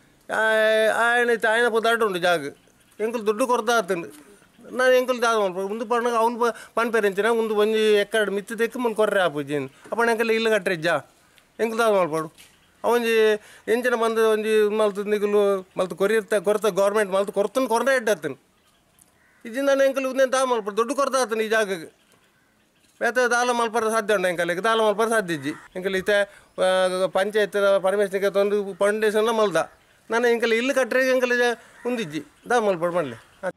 ఆయన ఆయన పొద్దాడు ఉండు జాగు ఎంకులు దుడ్డు కొరత అతను నా ఎంకులు దాదాపు ముందు పండుగ అవును ప- పని పేరించిన ముందు కొంచెం ఎక్కడ మిత్తి తెక్కి ముందు కొర్ర ఆపుజింది అప్పుడు ఎంకల్ ఇల్లు కట్టరిజ్జా ఎంకులు దాదాపు మల్పడు ಅವೊಂಜಿ ಎಂಚಿನ ಮಂದಿ ಒಂಜಿ ಮಲ್ತು ನಿಗುಲು ಮಲ್ತು ಕೊರಿರ್ತ ಕೊರತ ಗೌರ್ಮೆಂಟ್ ಮಲ್ತು ಕೊರತನ ಕೊರನೆ ಇಡ್ಡತ್ತನು ಇದಿಂದ ಎಂಕಲ್ ಉಂದೇನು ತಾ ಮಲ್ಪಡು ದುಡ್ಡು ಕೊರತ ಆತನು ಈ ಜಾಗಕ್ಕೆ ಬೇತ ದಾಲ ಮಲ್ಪರ ಸಾಧ್ಯ ಉಂಡು ಎಂಕಲಿಗೆ ದಾಲ ಮಲ್ಪರ ಸಾಧ್ಯ ಇಜ್ಜಿ ಎಂಕಲ್ ಇತ್ತೆ ಪಂಚಾಯತ್ ಪರಮೇಶ್ವರಿಗೆ ತಂದು ಫೌಂಡೇಶನ್ ಮಲ್ದ ನಾನು ಎಂಕಲ್ ಇಲ್ಲು ಕಟ್ಟರೆ ಎಂಕಲ್ ಉಂದಿಜ್ಜಿ ದಾ ಮಲ್ಪಡು ಮಾಡಲಿ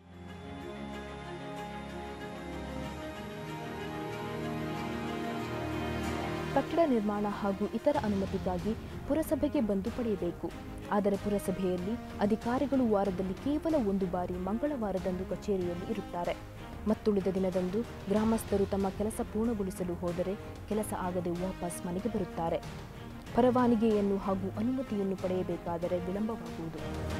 ಕಟ್ಟಡ ನಿರ್ಮಾಣ ಹಾಗೂ ಇತರ ಅನುಮತಿಗಾಗಿ ಪುರಸಭೆಗೆ ಬಂದು ಪಡೆಯಬೇಕು ಆದರೆ ಪುರಸಭೆಯಲ್ಲಿ ಅಧಿಕಾರಿಗಳು ವಾರದಲ್ಲಿ ಕೇವಲ ಒಂದು ಬಾರಿ ಮಂಗಳವಾರದಂದು ಕಚೇರಿಯಲ್ಲಿ ಇರುತ್ತಾರೆ ಮತ್ತುಳಿದ ದಿನದಂದು ಗ್ರಾಮಸ್ಥರು ತಮ್ಮ ಕೆಲಸ ಪೂರ್ಣಗೊಳಿಸಲು ಹೋದರೆ ಕೆಲಸ ಆಗದೆ ವಾಪಸ್ ಮನೆಗೆ ಬರುತ್ತಾರೆ ಪರವಾನಗಿಯನ್ನು ಹಾಗೂ ಅನುಮತಿಯನ್ನು ಪಡೆಯಬೇಕಾದರೆ ವಿಳಂಬವಾಗುವುದು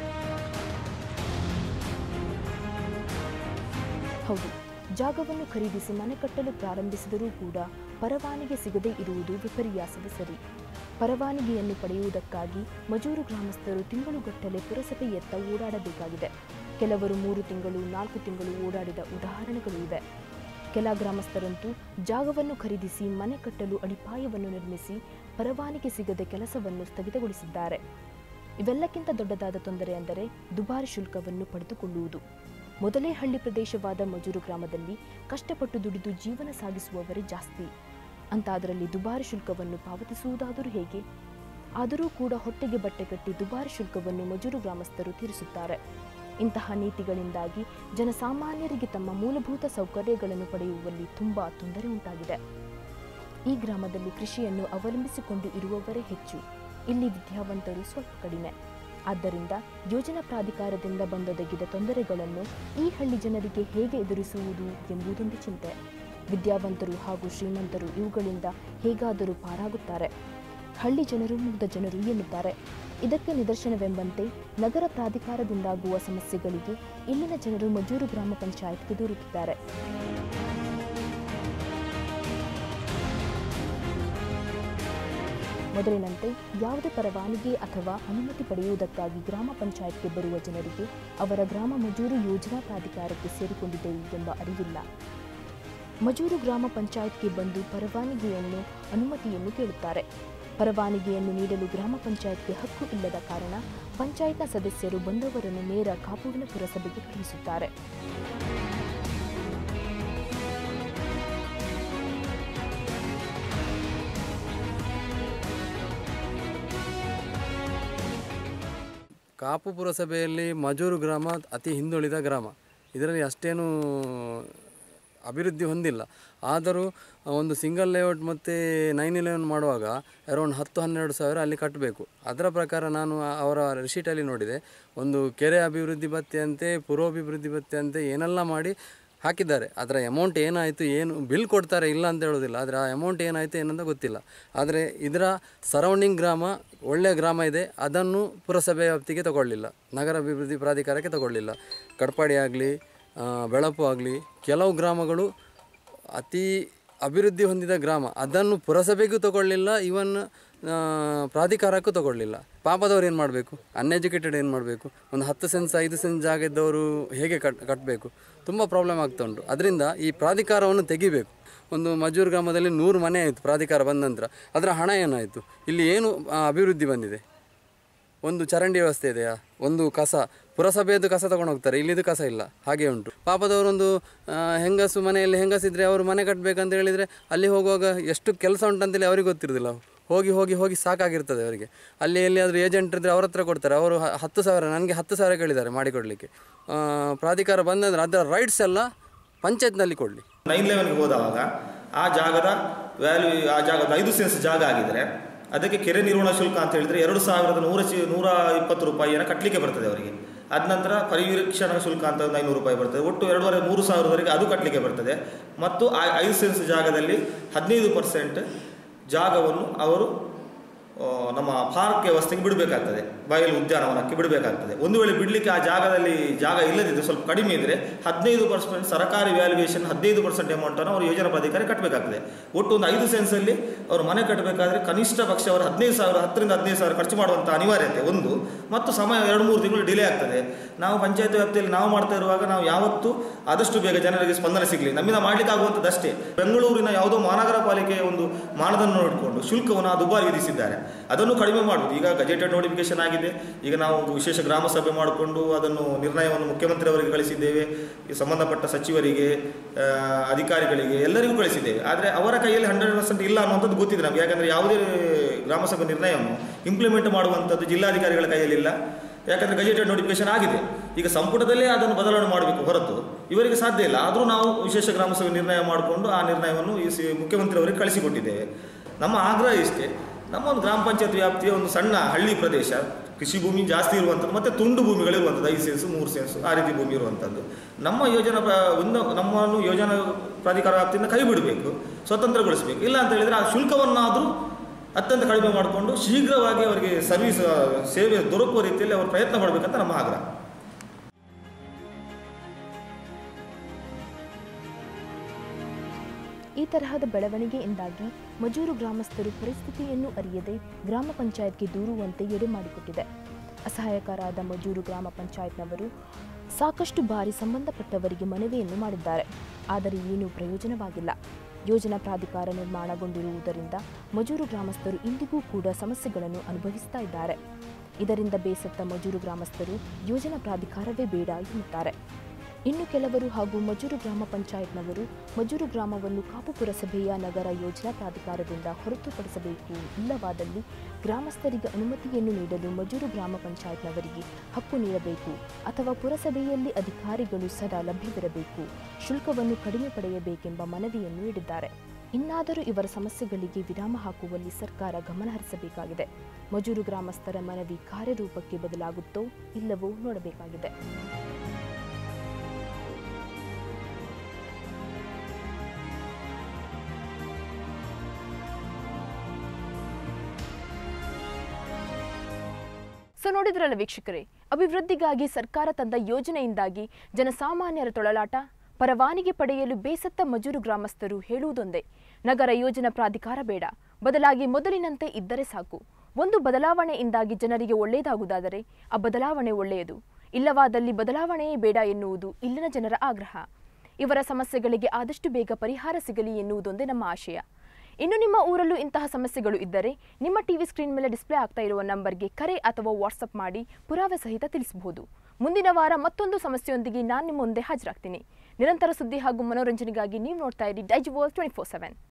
ಹೌದು ಜಾಗವನ್ನು ಖರೀದಿಸಿ ಮನೆ ಕಟ್ಟಲು ಪ್ರಾರಂಭಿಸಿದರೂ ಕೂಡ ಪರವಾನಗಿ ಸಿಗದೇ ಇರುವುದು ವಿಪರ್ಯಾಸದ ಸರಿ ಪರವಾನಗಿಯನ್ನು ಪಡೆಯುವುದಕ್ಕಾಗಿ ಮಜೂರು ಗ್ರಾಮಸ್ಥರು ತಿಂಗಳುಗಟ್ಟಲೆ ಪುರಸಭೆಯತ್ತ ಓಡಾಡಬೇಕಾಗಿದೆ ಕೆಲವರು ಮೂರು ತಿಂಗಳು ನಾಲ್ಕು ತಿಂಗಳು ಓಡಾಡಿದ ಉದಾಹರಣೆಗಳು ಇವೆ ಕೆಲ ಗ್ರಾಮಸ್ಥರಂತೂ ಜಾಗವನ್ನು ಖರೀದಿಸಿ ಮನೆ ಕಟ್ಟಲು ಅಡಿಪಾಯವನ್ನು ನಿರ್ಮಿಸಿ ಪರವಾನಗಿ ಸಿಗದೆ ಕೆಲಸವನ್ನು ಸ್ಥಗಿತಗೊಳಿಸಿದ್ದಾರೆ ಇವೆಲ್ಲಕ್ಕಿಂತ ದೊಡ್ಡದಾದ ತೊಂದರೆ ಅಂದರೆ ದುಬಾರಿ ಶುಲ್ಕವನ್ನು ಪಡೆದುಕೊಳ್ಳುವುದು ಮೊದಲೇ ಹಳ್ಳಿ ಪ್ರದೇಶವಾದ ಮಜೂರು ಗ್ರಾಮದಲ್ಲಿ ಕಷ್ಟಪಟ್ಟು ದುಡಿದು ಜೀವನ ಸಾಗಿಸುವವರೇ ಜಾಸ್ತಿ ಅಂತಾದರಲ್ಲಿ ದುಬಾರಿ ಶುಲ್ಕವನ್ನು ಪಾವತಿಸುವುದಾದರೂ ಹೇಗೆ ಆದರೂ ಕೂಡ ಹೊಟ್ಟೆಗೆ ಬಟ್ಟೆ ಕಟ್ಟಿ ದುಬಾರಿ ಶುಲ್ಕವನ್ನು ಮಜೂರು ಗ್ರಾಮಸ್ಥರು ತೀರಿಸುತ್ತಾರೆ ಇಂತಹ ನೀತಿಗಳಿಂದಾಗಿ ಜನಸಾಮಾನ್ಯರಿಗೆ ತಮ್ಮ ಮೂಲಭೂತ ಸೌಕರ್ಯಗಳನ್ನು ಪಡೆಯುವಲ್ಲಿ ತುಂಬಾ ತೊಂದರೆ ಉಂಟಾಗಿದೆ ಈ ಗ್ರಾಮದಲ್ಲಿ ಕೃಷಿಯನ್ನು ಅವಲಂಬಿಸಿಕೊಂಡು ಇರುವವರೇ ಹೆಚ್ಚು ಇಲ್ಲಿ ವಿದ್ಯಾವಂತರು ಸ್ವಲ್ಪ ಕಡಿಮೆ ಆದ್ದರಿಂದ ಯೋಜನಾ ಪ್ರಾಧಿಕಾರದಿಂದ ಬಂದೊದಗಿದ ತೊಂದರೆಗಳನ್ನು ಈ ಹಳ್ಳಿ ಜನರಿಗೆ ಹೇಗೆ ಎದುರಿಸುವುದು ಎಂಬುದೊಂದು ಚಿಂತೆ ವಿದ್ಯಾವಂತರು ಹಾಗೂ ಶ್ರೀಮಂತರು ಇವುಗಳಿಂದ ಹೇಗಾದರೂ ಪಾರಾಗುತ್ತಾರೆ ಹಳ್ಳಿ ಜನರು ಮುಗ್ಧ ಜನರು ಎನ್ನುತ್ತಾರೆ ಇದಕ್ಕೆ ನಿದರ್ಶನವೆಂಬಂತೆ ನಗರ ಪ್ರಾಧಿಕಾರದಿಂದಾಗುವ ಸಮಸ್ಯೆಗಳಿಗೆ ಇಲ್ಲಿನ ಜನರು ಮಜೂರು ಗ್ರಾಮ ಪಂಚಾಯತ್ಗೆ ದೂರುತ್ತಿದ್ದಾರೆ ಮೊದಲಿನಂತೆ ಯಾವುದೇ ಪರವಾನಗಿ ಅಥವಾ ಅನುಮತಿ ಪಡೆಯುವುದಕ್ಕಾಗಿ ಗ್ರಾಮ ಪಂಚಾಯತ್ಗೆ ಬರುವ ಜನರಿಗೆ ಅವರ ಗ್ರಾಮ ಮಜೂರು ಯೋಜನಾ ಪ್ರಾಧಿಕಾರಕ್ಕೆ ಸೇರಿಕೊಂಡಿದೆಯೇ ಎಂಬ ಅರಿವಿಲ್ಲ ಮಜೂರು ಗ್ರಾಮ ಪಂಚಾಯತ್ಗೆ ಬಂದು ಪರವಾನಗಿಯನ್ನು ಅನುಮತಿಯನ್ನು ಕೇಳುತ್ತಾರೆ ಪರವಾನಗಿಯನ್ನು ನೀಡಲು ಗ್ರಾಮ ಪಂಚಾಯತ್ಗೆ ಹಕ್ಕು ಇಲ್ಲದ ಕಾರಣ ಪಂಚಾಯತ್ನ ಸದಸ್ಯರು ಬಂದವರನ್ನು ನೇರ ಕಾಪುವಿನ ಪುರಸಭೆಗೆ ಕಳುಹಿಸುತ್ತಾರೆ
ಕಾಪು ಪುರಸಭೆಯಲ್ಲಿ ಮಜೂರು ಗ್ರಾಮ ಅತಿ ಹಿಂದುಳಿದ ಗ್ರಾಮ ಇದರಲ್ಲಿ ಅಷ್ಟೇನು ಅಭಿವೃದ್ಧಿ ಹೊಂದಿಲ್ಲ ಆದರೂ ಒಂದು ಸಿಂಗಲ್ ಲೇಔಟ್ ಮತ್ತು ನೈನ್ ಇಲೆವೆನ್ ಮಾಡುವಾಗ ಅರೌಂಡ್ ಹತ್ತು ಹನ್ನೆರಡು ಸಾವಿರ ಅಲ್ಲಿ ಕಟ್ಟಬೇಕು ಅದರ ಪ್ರಕಾರ ನಾನು ಆ- ಅವರ ರಿಸೀಟಲ್ಲಿ ನೋಡಿದೆ ಒಂದು ಕೆರೆ ಅಭಿವೃದ್ಧಿ ಭತ್ಯೆ ಅಂತೆ ಪೂರ್ವಾಭಿವೃದ್ಧಿ ಭತ್ಯೆ ಅಂತೆ ಏನೆಲ್ಲ ಮಾಡಿ ಹಾಕಿದ್ದಾರೆ ಅದರ ಅಮೌಂಟ್ ಏನಾಯಿತು ಏನು ಬಿಲ್ ಕೊಡ್ತಾರೆ ಇಲ್ಲ ಅಂತ ಹೇಳೋದಿಲ್ಲ ಆದರೆ ಆ ಅಮೌಂಟ್ ಏನಾಯಿತು ಏನಂತ ಗೊತ್ತಿಲ್ಲ ಆದರೆ ಇದರ ಸರೌಂಡಿಂಗ್ ಗ್ರಾಮ ಒಳ್ಳೆಯ ಗ್ರಾಮ ಇದೆ ಅದನ್ನು ಪುರಸಭೆ ವ್ಯಾಪ್ತಿಗೆ ತಗೊಳ್ಳಿಲ್ಲ ನಗರ ಅಭಿವೃದ್ಧಿ ಪ್ರಾಧಿಕಾರಕ್ಕೆ ತಗೊಳ್ಳಿಲ್ಲ ಕಡ್ಪಾಡಿ ಆಗಲಿ ಬೆಳಪು ಆಗಲಿ ಕೆಲವು ಗ್ರಾಮಗಳು ಅತಿ ಅಭಿವೃದ್ಧಿ ಹೊಂದಿದ ಗ್ರಾಮ ಅದನ್ನು ಪುರಸಭೆಗೂ ತಗೊಳ್ಳಿಲ್ಲ ಇವನ್ ಆ, ಪ್ರಾಧಿಕಾರಕ್ಕೂ ತಗೊಳ್ಳಿಲ್ಲ ಪಾಪದವ್ರು ಏನು ಮಾಡಬೇಕು ಅನ್ಎಜುಕೇಟೆಡ್ ಏನು ಮಾಡಬೇಕು ಒಂದು ಹತ್ತು ಸೆನ್ಸ್ ಐದು ಸೆನ್ಸ್ ಜಾಗ ಇದ್ದವರು ಹೇಗೆ ಕಟ್ ಕಟ್ಟಬೇಕು ತುಂಬ ಪ್ರಾಬ್ಲಮ್ ಆಗ್ತಾ ಉಂಟು ಅದರಿಂದ ಈ ಪ್ರಾಧಿಕಾರವನ್ನು ತೆಗಿಬೇಕು ಒಂದು ಮಜೂರು ಗ್ರಾಮದಲ್ಲಿ ನೂರು ಮನೆ ಆಯಿತು ಪ್ರಾಧಿಕಾರ ಬಂದ ನಂತರ ಅದರ ಹಣ ಏನಾಯಿತು ಇಲ್ಲಿ ಏನು ಆ, ಅಭಿವೃದ್ಧಿ ಬಂದಿದೆ ಒಂದು ಚರಂಡಿ ವ್ಯವಸ್ಥೆ ಇದೆಯಾ ಒಂದು ಕಸ ಪುರಸಭೆಯದ್ದು ಕಸ ತಗೊಂಡು ಹೋಗ್ತಾರೆ ಇಲ್ಲಿದು ಕಸ ಇಲ್ಲ ಹಾಗೆ ಉಂಟು ಪಾಪದವರೊಂದು ಆ, ಹೆಂಗಸು ಮನೆಯಲ್ಲಿ ಹೆಂಗಸಿದ್ರೆ ಅವರು ಮನೆ ಕಟ್ಟಬೇಕಂತ ಹೇಳಿದರೆ ಅಲ್ಲಿ ಹೋಗುವಾಗ ಎಷ್ಟು ಕೆಲಸ ಉಂಟಂತೇಳಿ ಅವ್ರಿಗೆ ಗೊತ್ತಿರೋದಿಲ್ಲ ಹೋಗಿ ಹೋಗಿ ಹೋಗಿ ಸಾಕಾಗಿರ್ತದೆ ಅವರಿಗೆ ಅಲ್ಲಿ ಎಲ್ಲಿಯಾದರೂ ಏಜೆಂಟ್ ಇದ್ದರೆ ಅವ್ರ ಹತ್ರ ಕೊಡ್ತಾರೆ ಅವರು ಹ- ಹತ್ತು ಸಾವಿರ ನನಗೆ ಹತ್ತು ಸಾವಿರ ಕೇಳಿದ್ದಾರೆ ಮಾಡಿಕೊಡಲಿಕ್ಕೆ ಪ್ರಾಧಿಕಾರ ಬಂದಂದ್ರೆ ಅದರ ರೈಟ್ಸ್ ಎಲ್ಲ ಪಂಚಾಯತ್ನಲ್ಲಿ ಕೊಡಲಿ
ನೈನ್ ಲೆವೆನ್ಗೆ ಹೋದವಾಗ ಆ ಜಾಗದ ವ್ಯಾಲ್ಯೂ ಆ ಜಾಗದ ಐದು ಸೆನ್ಸ್ ಜಾಗ ಆಗಿದ್ರೆ ಅದಕ್ಕೆ ಕೆರೆ ನಿರ್ವಹಣಾ ಶುಲ್ಕ ಅಂತ ಹೇಳಿದ್ರೆ ಎರಡು ಸಾವಿರದ ನೂರ ಚಿ ನೂರ ಇಪ್ಪತ್ತು ರೂಪಾಯಿಯನ್ನು ಕಟ್ಟಲಿಕ್ಕೆ ಬರ್ತದೆ ಅವರಿಗೆ ಅದ ನಂತರ ಪರಿವೀಕ್ಷಣಾ ಶುಲ್ಕ ಅಂತ ಒಂದು ಐನೂರು ರೂಪಾಯಿ ಬರ್ತದೆ ಒಟ್ಟು ಎರಡೂವರೆ ಮೂರು ಸಾವಿರದವರೆಗೆ ಅದು ಕಟ್ಟಲಿಕ್ಕೆ ಬರ್ತದೆ ಮತ್ತು ಆ ಐದು ಸೆನ್ಸ್ ಜಾಗದಲ್ಲಿ ಹದಿನೈದು ಪರ್ಸೆಂಟ್ ಜಾಗವನ್ನು ಅವರು ಆ, ನಮ್ಮ ಪಾರ್ಕ್ ವ್ಯವಸ್ಥೆಗೆ ಬಿಡಬೇಕಾಗ್ತದೆ ಬಯಲು ಉದ್ಯಾನವನಕ್ಕೆ ಬಿಡಬೇಕಾಗ್ತದೆ ಒಂದು ವೇಳೆ ಬಿಡಲಿಕ್ಕೆ ಆ ಜಾಗದಲ್ಲಿ ಜಾಗ ಇಲ್ಲದಿದ್ದರೆ ಸ್ವಲ್ಪ ಕಡಿಮೆ ಇದ್ದರೆ ಹದಿನೈದು ಪರ್ಸೆಂಟ್ ಸರ್ಕಾರಿ ವ್ಯಾಲ್ಯೂಯೇಷನ್ ಹದಿನೈದು ಪರ್ಸೆಂಟ್ ಅಮೌಂಟನ್ನು ಅವರು ಯೋಜನಾ ಪ್ರಾಧಿಕಾರ ಕಟ್ಟಬೇಕಾಗ್ತದೆ ಒಟ್ಟು ಒಂದು ಐದು ಸೆನ್ಸಲ್ಲಿ ಅವರು ಮನೆ ಕಟ್ಟಬೇಕಾದ್ರೆ ಕನಿಷ್ಠ ಪಕ್ಷ ಅವರು ಹದಿನೈದು ಸಾವಿರ ಹತ್ತರಿಂದ ಹದಿನೈದು ಸಾವಿರ ಖರ್ಚು ಮಾಡುವಂಥ ಅನಿವಾರ್ಯತೆ ಒಂದು ಮತ್ತು ಸಮಯ ಎರಡು ಮೂರು ತಿಂಗಳು ಡಿಲೇ ಆಗ್ತದೆ ನಾವು ಪಂಚಾಯತ್ ವ್ಯಾಪ್ತಿಯಲ್ಲಿ ನಾವು ಮಾಡ್ತಾ ಇರುವಾಗ ನಾವು ಯಾವತ್ತೂ ಆದಷ್ಟು ಬೇಗ ಜನರಿಗೆ ಸ್ಪಂದನೆ ಸಿಗಲಿ ನಮ್ಮಿಂದ ಮಾಡ್ಲಿಕ್ಕೆ ಆಗುವಂಥದ್ದಷ್ಟೇ ಬೆಂಗಳೂರಿನ ಯಾವುದೋ ಮಹಾನಗರ ಪಾಲಿಕೆಯ ಒಂದು ಮಾನದಂಡ ಇಟ್ಕೊಂಡು ಶುಲ್ಕವನ್ನು ದುಬಾರಿ ವಿಧಿಸಿದ್ದಾರೆ ಅದನ್ನು ಕಡಿಮೆ ಮಾಡುವುದು ಈಗ ಗಜೆಟೆಡ್ ನೋಟಿಫಿಕೇಶನ್ ಆಗಿದೆ ಈಗ ನಾವು ಒಂದು ವಿಶೇಷ ಗ್ರಾಮ ಸಭೆ ಮಾಡಿಕೊಂಡು ಅದನ್ನು ನಿರ್ಣಯವನ್ನು ಮುಖ್ಯಮಂತ್ರಿ ಅವರಿಗೆ ಕಳಿಸಿದ್ದೇವೆ ಈ ಸಂಬಂಧಪಟ್ಟ ಸಚಿವರಿಗೆ ಆ, ಅಧಿಕಾರಿಗಳಿಗೆ ಎಲ್ಲರಿಗೂ ಕಳಿಸಿದ್ದೇವೆ ಆದರೆ ಅವರ ಕೈಯಲ್ಲಿ ಹಂಡ್ರೆಡ್ ಪರ್ಸೆಂಟ್ ಇಲ್ಲ ಅನ್ನುವಂಥದ್ದು ಗೊತ್ತಿದೆ ನಮಗೆ ಯಾಕಂದರೆ ಯಾವುದೇ ಗ್ರಾಮ ಸಭೆ ನಿರ್ಣಯವನ್ನು ಇಂಪ್ಲಿಮೆಂಟ್ ಮಾಡುವಂಥದ್ದು ಜಿಲ್ಲಾಧಿಕಾರಿಗಳ ಕೈಯಲ್ಲಿಲ್ಲ ಯಾಕಂದರೆ ಗಜೆಟೆಡ್ ನೋಟಿಫಿಕೇಶನ್ ಆಗಿದೆ ಈಗ ಸಂಪುಟದಲ್ಲೇ ಅದನ್ನು ಬದಲಾವಣೆ ಮಾಡಬೇಕು ಹೊರತು ಇವರಿಗೆ ಸಾಧ್ಯ ಇಲ್ಲ ಆದರೂ ನಾವು ವಿಶೇಷ ಗ್ರಾಮ ಸಭೆ ನಿರ್ಣಯ ಮಾಡಿಕೊಂಡು ಆ ನಿರ್ಣಯವನ್ನು ಈ ಸಿ ಮುಖ್ಯಮಂತ್ರಿ ಅವರಿಗೆ ಕಳಿಸಿಕೊಟ್ಟಿದ್ದೇವೆ ನಮ್ಮ ಆಗ್ರಹ ಇಷ್ಟೇ ನಮ್ಮ ಒಂದು ಗ್ರಾಮ ಪಂಚಾಯತ್ ವ್ಯಾಪ್ತಿಯ ಒಂದು ಸಣ್ಣ ಹಳ್ಳಿ ಪ್ರದೇಶ ಕೃಷಿ ಭೂಮಿ ಜಾಸ್ತಿ ಇರುವಂಥದ್ದು ಮತ್ತು ತುಂಡು ಭೂಮಿಗಳಿರುವಂಥದ್ದು ಐದು ಸೆನ್ಸು ಮೂರು ಸೆನ್ಸು ಆ ರೀತಿ ಭೂಮಿ ಇರುವಂಥದ್ದು ನಮ್ಮ ಯೋಜನಾ ಪ್ರ- ಒಂದು ನಮ್ಮನ್ನು ಯೋಜನಾ ಪ್ರಾಧಿಕಾರ ವ್ಯಾಪ್ತಿಯಿಂದ ಕೈ ಬಿಡಬೇಕು ಸ್ವತಂತ್ರಗೊಳಿಸಬೇಕು ಇಲ್ಲ ಅಂತ ಹೇಳಿದರೆ ಆ ಶುಲ್ಕವನ್ನಾದರೂ ಅತ್ಯಂತ ಕಡಿಮೆ ಮಾಡಿಕೊಂಡು ಶೀಘ್ರವಾಗಿ ಅವರಿಗೆ ಸರ್ವಿಸ್ ಆ, ಸೇವೆ ದೊರಕುವ ರೀತಿಯಲ್ಲಿ ಅವರು ಪ್ರಯತ್ನ ಮಾಡಬೇಕಂತ ನಮ್ಮ ಆಗ್ರಹ
ಈ ತರಹದ ಬೆಳವಣಿಗೆಯಿಂದಾಗಿ ಮಜೂರು ಗ್ರಾಮಸ್ಥರು ಪರಿಸ್ಥಿತಿಯನ್ನು ಅರಿಯದೆ ಗ್ರಾಮ ಪಂಚಾಯತ್ಗೆ ದೂರುವಂತೆ ಎಡೆ ಮಾಡಿಕೊಟ್ಟಿದೆ ಅಸಹಾಯಕರಾದ ಮಜೂರು ಗ್ರಾಮ ಪಂಚಾಯತ್ನವರು ಸಾಕಷ್ಟು ಬಾರಿ ಸಂಬಂಧಪಟ್ಟವರಿಗೆ ಮನವಿಯನ್ನು ಮಾಡಿದ್ದಾರೆ ಆದರೆ ಏನೂ ಪ್ರಯೋಜನವಾಗಿಲ್ಲ ಯೋಜನಾ ಪ್ರಾಧಿಕಾರ ನಿರ್ಮಾಣಗೊಂಡಿರುವುದರಿಂದ ಮಜೂರು ಗ್ರಾಮಸ್ಥರು ಇಂದಿಗೂ ಕೂಡ ಸಮಸ್ಯೆಗಳನ್ನು ಅನುಭವಿಸ್ತಾ ಇದ್ದಾರೆ ಇದರಿಂದ ಬೇಸತ್ತ ಮಜೂರು ಗ್ರಾಮಸ್ಥರು ಯೋಜನಾ ಪ್ರಾಧಿಕಾರವೇ ಬೇಡ ಎನ್ನುತ್ತಾರೆ ಇನ್ನು ಕೆಲವರು ಹಾಗೂ ಮಜೂರು ಗ್ರಾಮ ಪಂಚಾಯತ್ನವರು ಮಜೂರು ಗ್ರಾಮವನ್ನು ಕಾಪು ಪುರಸಭೆಯ ನಗರ ಯೋಜನಾ ಪ್ರಾಧಿಕಾರದಿಂದ ಹೊರತುಪಡಿಸಬೇಕು ಇಲ್ಲವಾದಲ್ಲಿ ಗ್ರಾಮಸ್ಥರಿಗೆ ಅನುಮತಿಯನ್ನು ನೀಡಲು ಮಜೂರು ಗ್ರಾಮ ಪಂಚಾಯತ್ನವರಿಗೆ ಹಕ್ಕು ನೀಡಬೇಕು ಅಥವಾ ಪುರಸಭೆಯಲ್ಲಿ ಅಧಿಕಾರಿಗಳು ಸದಾ ಲಭ್ಯವಿರಬೇಕು ಶುಲ್ಕವನ್ನು ಕಡಿಮೆ ಪಡೆಯಬೇಕೆಂಬ ಮನವಿಯನ್ನು ನೀಡಿದ್ದಾರೆ ಇನ್ನಾದರೂ ಇವರ ಸಮಸ್ಯೆಗಳಿಗೆ ವಿರಾಮ ಹಾಕುವಲ್ಲಿ ಸರ್ಕಾರ ಗಮನಹರಿಸಬೇಕಾಗಿದೆ ಮಜೂರು ಗ್ರಾಮಸ್ಥರ ಮನವಿ ಕಾರ್ಯರೂಪಕ್ಕೆ ಬದಲಾಗುತ್ತೋ ಇಲ್ಲವೋ ನೋಡಬೇಕಾಗಿದೆ ಸೊ ನೋಡಿದ್ರಲ್ಲ ವೀಕ್ಷಕರೇ ಅಭಿವೃದ್ಧಿಗಾಗಿ ಸರ್ಕಾರ ತಂದ ಯೋಜನೆಯಿಂದಾಗಿ ಜನಸಾಮಾನ್ಯರ ತೊಳಲಾಟ ಪರವಾನಗಿ ಪಡೆಯಲು ಬೇಸತ್ತ ಮಜೂರು ಗ್ರಾಮಸ್ಥರು ಹೇಳುವುದೊಂದೇ ನಗರ ಯೋಜನಾ ಪ್ರಾಧಿಕಾರ ಬೇಡ ಬದಲಾಗಿ ಮೊದಲಿನಂತೆ ಇದ್ದರೆ ಸಾಕು ಒಂದು ಬದಲಾವಣೆಯಿಂದಾಗಿ ಜನರಿಗೆ ಒಳ್ಳೆಯದಾಗುವುದಾದರೆ ಆ ಬದಲಾವಣೆ ಒಳ್ಳೆಯದು ಇಲ್ಲವಾದಲ್ಲಿ ಬದಲಾವಣೆಯೇ ಬೇಡ ಎನ್ನುವುದು ಇಲ್ಲಿನ ಜನರ ಆಗ್ರಹ ಇವರ ಸಮಸ್ಯೆಗಳಿಗೆ ಆದಷ್ಟು ಬೇಗ ಪರಿಹಾರ ಸಿಗಲಿ ಎನ್ನುವುದೊಂದೇ ನಮ್ಮ ಆಶಯ ಇನ್ನು ನಿಮ್ಮ ಊರಲ್ಲೂ ಇಂತಹ ಸಮಸ್ಯೆಗಳು ಇದ್ದರೆ ನಿಮ್ಮ ಟಿವಿ ಸ್ಕ್ರೀನ್ ಮೇಲೆ ಡಿಸ್ಪ್ಲೇ ಆಗ್ತಾ ಇರುವ ನಂಬರ್ಗೆ ಕರೆ ಅಥವಾ ವಾಟ್ಸಪ್ ಮಾಡಿ ಪುರಾವೆ ಸಹಿತ ತಿಳಿಸಬಹುದು ಮುಂದಿನ ವಾರ ಮತ್ತೊಂದು ಸಮಸ್ಯೆಯೊಂದಿಗೆ ನಾನು ನಿಮ್ಮ ಮುಂದೆ ಹಾಜರಾಗ್ತೀನಿ ನಿರಂತರ ಸುದ್ದಿ ಹಾಗೂ ಮನೋರಂಜನೆಗಾಗಿ ನೀವು ನೋಡ್ತಾ ಇರಿ Daijiworld twenty four seven